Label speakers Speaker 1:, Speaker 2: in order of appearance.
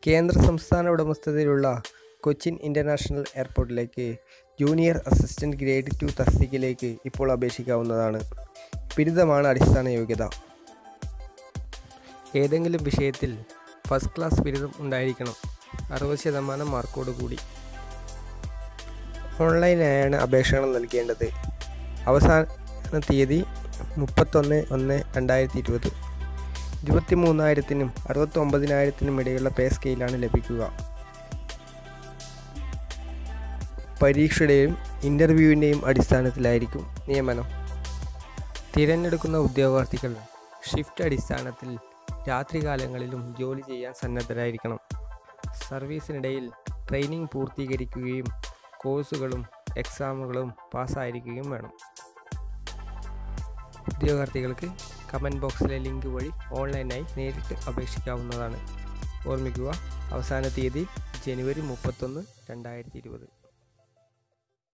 Speaker 1: കേന്ദ്ര സംസ്ഥാന ഉടമസ്ഥതയിലുള്ള കൊച്ചിൻ ഇൻ്റർനാഷണൽ എയർപോർട്ടിലേക്ക് ജൂനിയർ അസിസ്റ്റൻറ്റ് ഗ്രേഡ് ടു തസ്തികയിലേക്ക് ഇപ്പോൾ അപേക്ഷിക്കാവുന്നതാണ് ബിരുദമാണ് അടിസ്ഥാന യോഗ്യത ഏതെങ്കിലും വിഷയത്തിൽ ഫസ്റ്റ് ക്ലാസ് ബിരുദം ഉണ്ടായിരിക്കണം അറുപത് ശതമാനം മാർക്കോട് കൂടി ഓൺലൈനായാണ് അപേക്ഷകൾ നൽകേണ്ടത് അവസാന തീയതി മുപ്പത്തൊന്ന് ഒന്ന് രണ്ടായിരത്തി ഇരുപത് ഇരുപത്തി മൂന്നായിരത്തിനും അറുപത്തി ഒമ്പതിനായിരത്തിനും ഇടയിലുള്ള പേ സ്കെയിലാണ് ലഭിക്കുക പരീക്ഷയുടെയും ഇൻ്റർവ്യൂവിൻ്റെയും അടിസ്ഥാനത്തിലായിരിക്കും നിയമനം തിരഞ്ഞെടുക്കുന്ന ഉദ്യോഗാർത്ഥികൾ ഷിഫ്റ്റ് അടിസ്ഥാനത്തിൽ രാത്രികാലങ്ങളിലും ജോലി ചെയ്യാൻ സന്നദ്ധരായിരിക്കണം സർവീസിനിടയിൽ ട്രെയിനിങ് പൂർത്തീകരിക്കുകയും കോഴ്സുകളും എക്സാമുകളും പാസ്സായിരിക്കുകയും വേണം ഉദ്യോഗാർത്ഥികൾക്ക് കമൻറ്റ് ബോക്സിലെ ലിങ്ക് വഴി ഓൺലൈനായി നേരിട്ട് അപേക്ഷിക്കാവുന്നതാണ് ഓർമ്മിക്കുക അവസാന തീയതി ജനുവരി മുപ്പത്തൊന്ന് രണ്ടായിരത്തി ഇരുപത്